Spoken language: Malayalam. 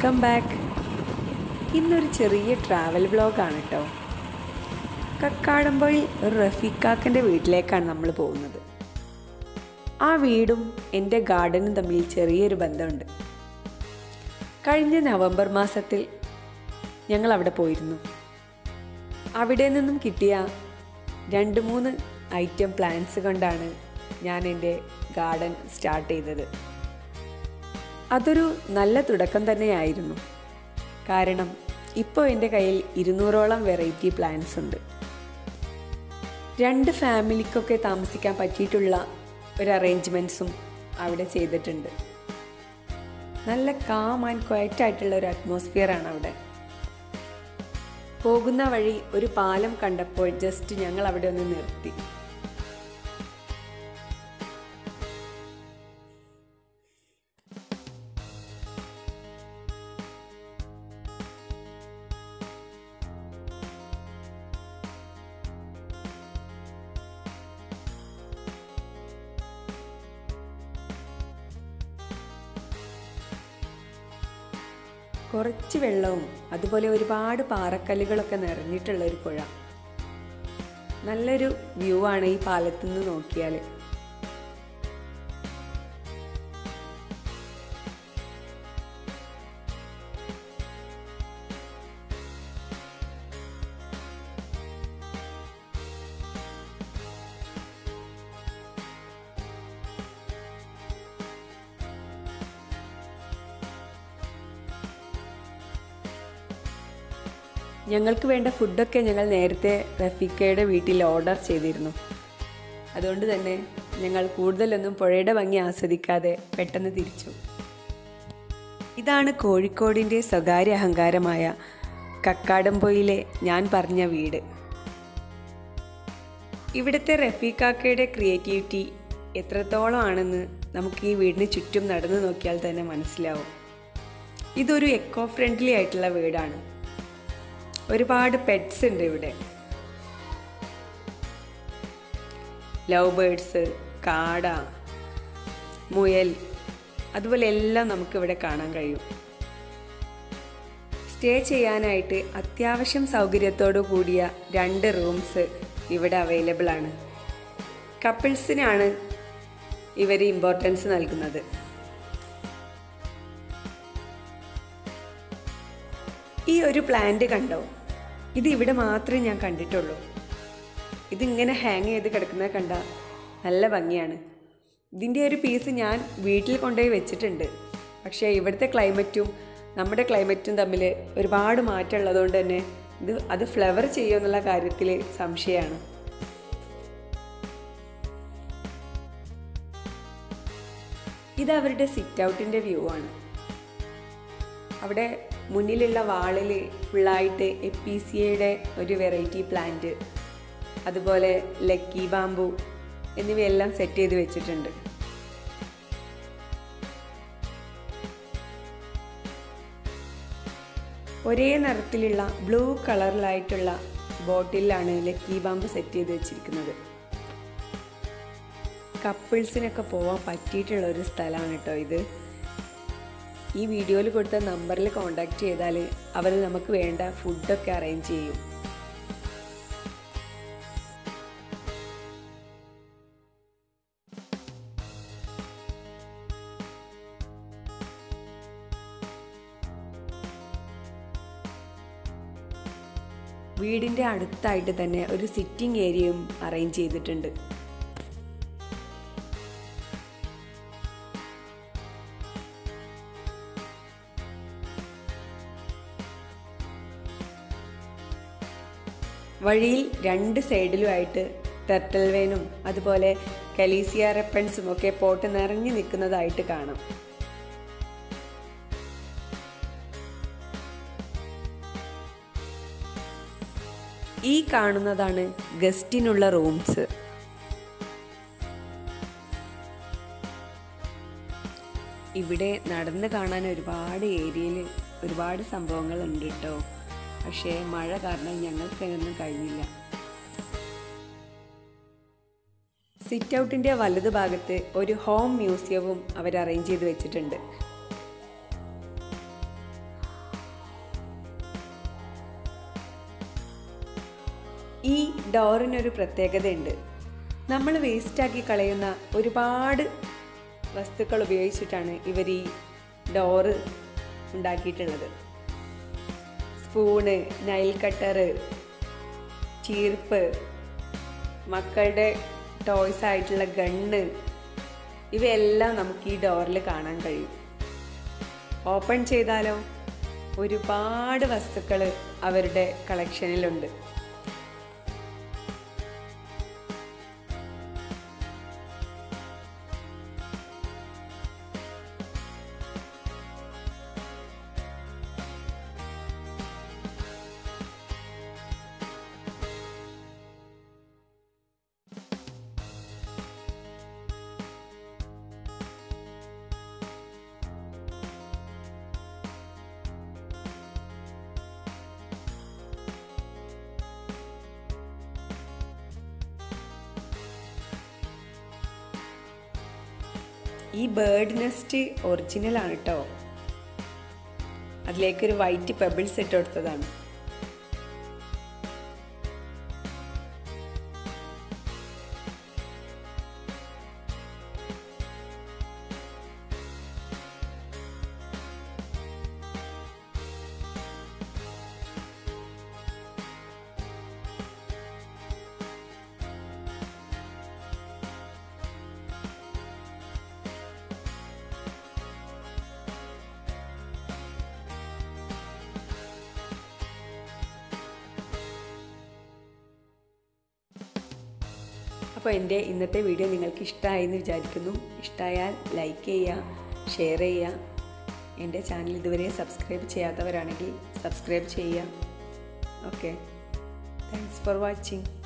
വെൽക്കം ബാക്ക് ഇന്നൊരു ചെറിയ ട്രാവൽ വ്ലോഗാണ് കേട്ടോ കക്കാടംപൊഴി ഒരു റഫീഖാക്കൻ്റെ വീട്ടിലേക്കാണ് നമ്മൾ പോകുന്നത് ആ വീടും എൻ്റെ ഗാർഡനും തമ്മിൽ ചെറിയൊരു ബന്ധമുണ്ട് കഴിഞ്ഞ നവംബർ മാസത്തിൽ ഞങ്ങൾ അവിടെ പോയിരുന്നു അവിടെ നിന്നും കിട്ടിയ രണ്ട് മൂന്ന് ഐറ്റം പ്ലാന്റ്സ് കൊണ്ടാണ് ഞാൻ എൻ്റെ ഗാർഡൻ സ്റ്റാർട്ട് ചെയ്തത് അതൊരു നല്ല തുടക്കം തന്നെയായിരുന്നു കാരണം ഇപ്പോൾ എൻ്റെ കയ്യിൽ ഇരുന്നൂറോളം വെറൈറ്റി പ്ലാന്റ്സ് ഉണ്ട് രണ്ട് ഫാമിലിക്കൊക്കെ താമസിക്കാൻ പറ്റിയിട്ടുള്ള ഒരു അറേഞ്ച്മെൻറ്റ്സും അവിടെ ചെയ്തിട്ടുണ്ട് നല്ല കാം ആൻഡ് ക്വയറ്റ് ആയിട്ടുള്ള ഒരു അറ്റ്മോസ്ഫിയറാണ് അവിടെ പോകുന്ന വഴി ഒരു പാലം കണ്ടപ്പോൾ ജസ്റ്റ് ഞങ്ങൾ അവിടെ ഒന്ന് നിർത്തി കുറച്ച് വെള്ളവും അതുപോലെ ഒരുപാട് പാറക്കല്ലുകളൊക്കെ നിറഞ്ഞിട്ടുള്ള ഒരു പുഴ നല്ലൊരു വ്യൂ ആണ് ഈ പാലത്തു നിന്ന് നോക്കിയാൽ ഞങ്ങൾക്ക് വേണ്ട ഫുഡൊക്കെ ഞങ്ങൾ നേരത്തെ റഫീക്കയുടെ വീട്ടിൽ ഓർഡർ ചെയ്തിരുന്നു അതുകൊണ്ട് തന്നെ ഞങ്ങൾ കൂടുതലൊന്നും പുഴയുടെ ഭംഗി ആസ്വദിക്കാതെ പെട്ടെന്ന് തിരിച്ചു ഇതാണ് കോഴിക്കോടിൻ്റെ സ്വകാര്യ അഹങ്കാരമായ കക്കാടംപൊയിലെ ഞാൻ പറഞ്ഞ വീട് ഇവിടുത്തെ റഫീഖാക്കയുടെ ക്രിയേറ്റിവിറ്റി എത്രത്തോളം ആണെന്ന് നമുക്ക് ഈ വീടിന് ചുറ്റും നടന്നു നോക്കിയാൽ തന്നെ മനസ്സിലാവും ഇതൊരു എക്കോ ഫ്രണ്ട്ലി ആയിട്ടുള്ള വീടാണ് ഒരുപാട് പെറ്റ്സ് ഉണ്ട് ഇവിടെ ലവ് ബേഡ്സ് കാട മുയൽ അതുപോലെ എല്ലാം നമുക്കിവിടെ കാണാൻ കഴിയും സ്റ്റേ ചെയ്യാനായിട്ട് അത്യാവശ്യം സൗകര്യത്തോടു കൂടിയ രണ്ട് റൂംസ് ഇവിടെ അവൈലബിൾ ആണ് കപ്പിൾസിനാണ് ഇവർ ഇമ്പോർട്ടൻസ് നൽകുന്നത് ഈ ഒരു പ്ലാന്റ് കണ്ടോ ഇത് ഇവിടെ മാത്രമേ ഞാൻ കണ്ടിട്ടുള്ളൂ ഇതിങ്ങനെ ഹാങ് ചെയ്ത് കിടക്കുന്നത് കണ്ട നല്ല ഭംഗിയാണ് ഇതിൻ്റെ ഒരു പീസ് ഞാൻ വീട്ടിൽ കൊണ്ടുപോയി വെച്ചിട്ടുണ്ട് പക്ഷേ ഇവിടുത്തെ ക്ലൈമറ്റും നമ്മുടെ ക്ലൈമറ്റും തമ്മിൽ ഒരുപാട് മാറ്റം ഉള്ളതുകൊണ്ട് തന്നെ ഇത് അത് ഫ്ലവർ ചെയ്യുമെന്നുള്ള കാര്യത്തിൽ സംശയമാണ് ഇത് അവരുടെ സിറ്റ് ഔട്ടിൻ്റെ വ്യൂ ആണ് അവിടെ മുന്നിലുള്ള വാളിൽ ഫുള്ളായിട്ട് എപ്പീസിയയുടെ ഒരു വെറൈറ്റി പ്ലാന്റ് അതുപോലെ ലക്കി ബാമ്പു എന്നിവയെല്ലാം സെറ്റ് ചെയ്ത് വെച്ചിട്ടുണ്ട് ഒരേ നിറത്തിലുള്ള ബ്ലൂ കളറിലായിട്ടുള്ള ബോട്ടിലാണ് ലക്കി ബാമ്പ് സെറ്റ് ചെയ്ത് വെച്ചിരിക്കുന്നത് കപ്പിൾസിനൊക്കെ പോകാൻ പറ്റിയിട്ടുള്ള ഒരു സ്ഥലമാണ് കേട്ടോ ഇത് ഈ വീഡിയോയിൽ കൊടുത്ത നമ്പറിൽ കോൺടാക്റ്റ് ചെയ്താൽ അവർ നമുക്ക് വേണ്ട ഫുഡൊക്കെ അറേഞ്ച് ചെയ്യും വീടിൻ്റെ അടുത്തായിട്ട് തന്നെ ഒരു സിറ്റിംഗ് ഏരിയയും അറേഞ്ച് ചെയ്തിട്ടുണ്ട് വഴിയിൽ രണ്ട് സൈഡിലുമായിട്ട് ടെർട്ടൽ വേനും അതുപോലെ കലീസിയ റെപ്പൻസും ഒക്കെ പോട്ട് നിറഞ്ഞു നിൽക്കുന്നതായിട്ട് കാണാം ഈ കാണുന്നതാണ് ഗസ്റ്റിനുള്ള റൂംസ് ഇവിടെ നടന്ന് കാണാൻ ഒരുപാട് ഏരിയയിൽ ഒരുപാട് സംഭവങ്ങൾ ഉണ്ട് കേട്ടോ പക്ഷേ മഴ കാരണം ഞങ്ങൾക്ക് അതിനൊന്നും കഴിഞ്ഞില്ല സിറ്റ് ഔട്ടിൻ്റെ വലതു ഭാഗത്ത് ഒരു ഹോം മ്യൂസിയവും അവർ അറേഞ്ച് ചെയ്ത് വെച്ചിട്ടുണ്ട് ഈ ഡോറിനൊരു പ്രത്യേകതയുണ്ട് നമ്മൾ വേസ്റ്റാക്കി കളയുന്ന ഒരുപാട് വസ്തുക്കൾ ഉപയോഗിച്ചിട്ടാണ് ഇവർ ഈ ഡോറ് ഉണ്ടാക്കിയിട്ടുള്ളത് സ്പൂണ് നൈൽ കട്ടർ ചീർപ്പ് മക്കളുടെ ടോയ്സ് ആയിട്ടുള്ള ഗണ്ണ് ഇവയെല്ലാം നമുക്ക് ഈ ഡോറിൽ കാണാൻ കഴിയും ഓപ്പൺ ചെയ്താലോ ഒരുപാട് വസ്തുക്കൾ അവരുടെ കളക്ഷനിലുണ്ട് ഈ ബേർഡ് നെസ്റ്റ് ഒറിജിനൽ ആണ് കേട്ടോ അതിലേക്കൊരു വൈറ്റ് പെബിൾസ് ഇട്ട് കൊടുത്തതാണ് അപ്പോൾ എൻ്റെ ഇന്നത്തെ വീഡിയോ നിങ്ങൾക്ക് ഇഷ്ടമായി എന്ന് വിചാരിക്കുന്നു ഇഷ്ടമായാൽ ലൈക്ക് ചെയ്യുക ഷെയർ ചെയ്യുക എൻ്റെ ചാനൽ ഇതുവരെ സബ്സ്ക്രൈബ് ചെയ്യാത്തവരാണെങ്കിൽ സബ്സ്ക്രൈബ് ചെയ്യുക ഓക്കെ താങ്ക്സ് ഫോർ വാച്ചിങ്